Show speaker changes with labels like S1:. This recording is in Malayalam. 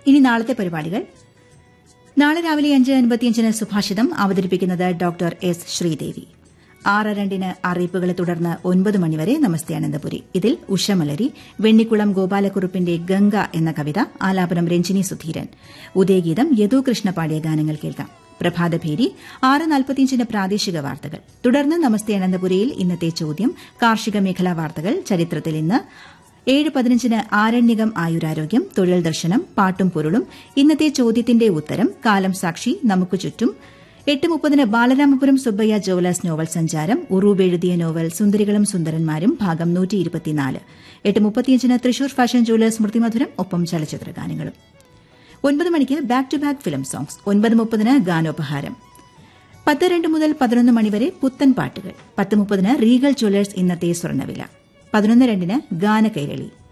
S1: ഇനി നാളത്തെ പരിപാടികൾ നാളെ രാവിലെ അഞ്ച് അൻപത്തിയഞ്ചിന് സുഭാഷിതം അവതരിപ്പിക്കുന്നത് ഡോക്ടർ എസ് ശ്രീദേവി ആറ് രണ്ടിന് അറിയിപ്പുകളെ തുടർന്ന് ഒൻപത് മണിവരെ നമസ്തേ അനന്തപുരി ഇതിൽ ഉഷമലരി വെണ്ണിക്കുളം ഗോപാലക്കുറുപ്പിന്റെ ഗംഗ എന്ന കവിത ആലാപനം രഞ്ജിനി സുധീരൻ ഉദയഗീതം യദു കൃഷ്ണ പാടിയ ഗാനങ്ങൾ കേൾക്കാം പ്രഭാതഭേരി ആറ് നാൽപ്പത്തിയഞ്ചിന് പ്രാദേശിക വാർത്തകൾ തുടർന്ന് നമസ്തേ അനന്തപുരിയിൽ ഇന്നത്തെ ചോദ്യം കാർഷിക മേഖലാ വാർത്തകൾ ചരിത്രത്തിൽ ഇന്ന് ഏഴ് പതിനഞ്ചിന് ആരണ്യകം ആയുരാരോഗ്യം തൊഴിൽ ദർശനം പാട്ടും പൊരുളും ഇന്നത്തെ ചോദ്യത്തിന്റെ ഉത്തരം കാലം സാക്ഷി നമുക്ക് ചുറ്റും എട്ട് മുപ്പതിന് ബാലരാമപുരം സുബ്ബയ്യ ജോലസ് നോവൽ സഞ്ചാരം ഉറൂബ് എഴുതിയ നോവൽ സുന്ദരികളും സുന്ദരന്മാരും ഭാഗം നൂറ്റി ഇരുപത്തിനാല് എട്ട് മുപ്പത്തിയഞ്ചിന് തൃശൂർ ഫാഷൻ ജുവലേഴ്സ് സ്മൃതിമധുരം ഒപ്പം ചലച്ചിത്ര ഗാനങ്ങളും ഒൻപത് മണിക്ക് back to back film songs ഒൻപത് മുപ്പതിന് ഗാനോപഹാരം പത്ത് രണ്ട് മുതൽ പതിനൊന്ന് മണിവരെ പുത്തൻ പാട്ടുകൾ പത്ത് മുപ്പതിന് റീഗൽ ജ്വല്ലേഴ്സ് ഇന്നത്തെ സ്വർണ്ണവില പതിനൊന്ന് രണ്ടിന് ഗാനകൈരളി